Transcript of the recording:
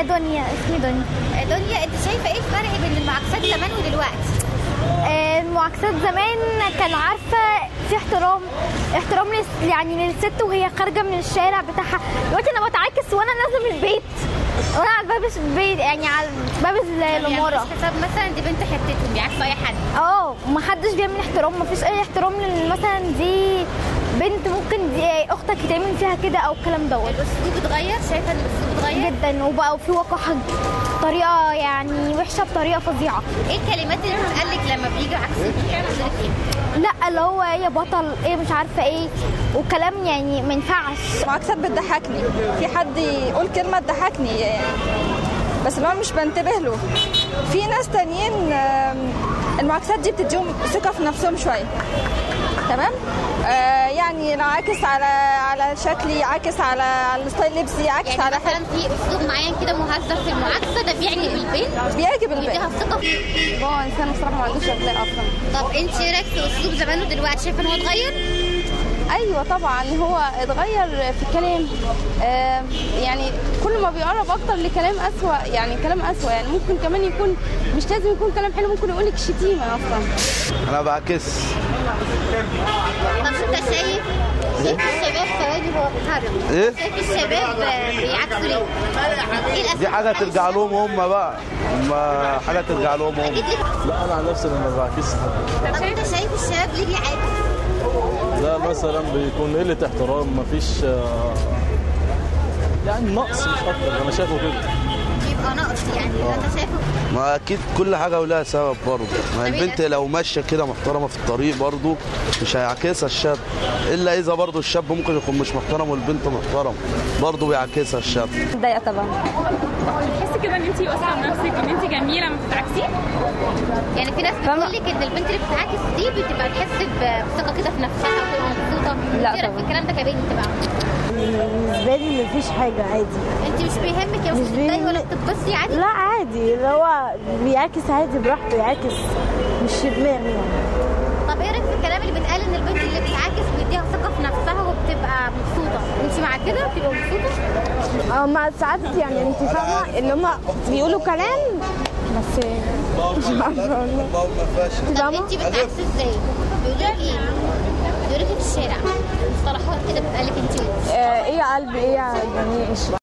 آه، دنيا اسمي دنيا دنيا انت شايفه ايه الفرق بين المعاكسات زمان ودلوقتي آه، المعاكسات زمان كانوا عارفه في احترام احترام للس- يعني للست وهي خارجه من الشارع بتاعها دلوقتي انا بتعاكس وانا نازله من البيت وانا على باب البيت يعني على باب العماره يعني حساب مثلا دي بنت حتتهم بيعكسوا اي حد اه محدش بيعمل احترام مفيش اي احترام لان مثلا دي بنت ممكن دي اختك يتعمل فيها كده او الكلام دوت الاسلوب اتغير شايفه ان الاسلوب اتغير جدا وبقى في وقاحه طريقه يعني وحشه بطريقه فظيعه ايه الكلمات اللي بتتقال لك لما بيجي عكسك بيعمل لك ايه لا اللي هو ايه بطل ايه مش عارفه ايه وكلام يعني ما ينفعش معاكسات بتضحكني في حد يقول كلمة تضحكني يعني بس اللي هو مش بنتبه له في ناس تانيين آم، المعاكسات دي بتديهم ثقة في نفسهم شوية تمام آه يعني لو عاكس على على شكلي عاكس على على ستايل لبسي عاكس يعني على مثلا في اسلوب معين كده مهذب في المعاكسه ده بيعجب البنت بيعجب بيديها البنت ثقه هو انسان بصراحة ما عندوش اخلاق اصلا طب انت ايه رايك في اسلوب زمان ودلوقتي شايفه ان هو اتغير ايوه طبعا هو اتغير في الكلام آه يعني كل ما بيقرب اكتر لكلام اسوأ يعني كلام اسوأ يعني ممكن كمان يكون مش لازم يكون كلام حلو ممكن يقول لك شتيمه اصلا انا بعكس طب انت شايف شايف الشباب ثواني هو بيتهرب ايه شايف الشباب بيعكسوا ليه؟ ايه الاسباب دي حاجه ترجع لهم هم بقى هم حاجه ترجع لهم هم اكيد ليك لا انا عن نفسي لما بعكس طب انت شايف الشباب ليه بيعاكس؟ لا مثلا بيكون قله احترام مفيش آه، يعني نقص مش اكتر انا شايفه كده يبقى نقص يعني انت شايفه ما اكيد كل حاجه ولها سبب برضه ما البنت لو ماشيه كده محترمه في الطريق برضه مش هيعكسها الشاب الا اذا برضه الشاب ممكن يكون مش محترم والبنت محترم برضه بيعكسها الشاب متضايقة طبعا بتحسي كده ان انت واثقه من نفسك ان انت جميله ما بتتعكسي يعني في ناس بتقول لك ان البنت اللي بتعاكس دي بتبقى بتحس بثقه كده في نفسها وبتبقى مبسوطه لا ايه رايك في الكلام ده كبنت بقى بالنسبه لي مفيش حاجه عادي انت مش بيهمك يا مش بتتضايقي ولا بيهمك. بتتبسطي عادي لا عادي اللي هو بيعكس عادي براحته يعكس مش في دماغي يعني طب ايه رايك في الكلام اللي بيتقال ان البنت اللي بتعاكس بيديها ثقه في نفسها وبتبقى مبسوطه انت مع كده بتبقى مبسوطه اه مع ساعات يعني انت فاهمه ان هم بيقولوا كلام بس مش عارفه والله طب انت بتعكسي ازاي بيقولوا لك ايه بيقولوا لك في الشارع مصطلحات كده بتتقال لك انت آه ايه يا قلبي ايه يا جميل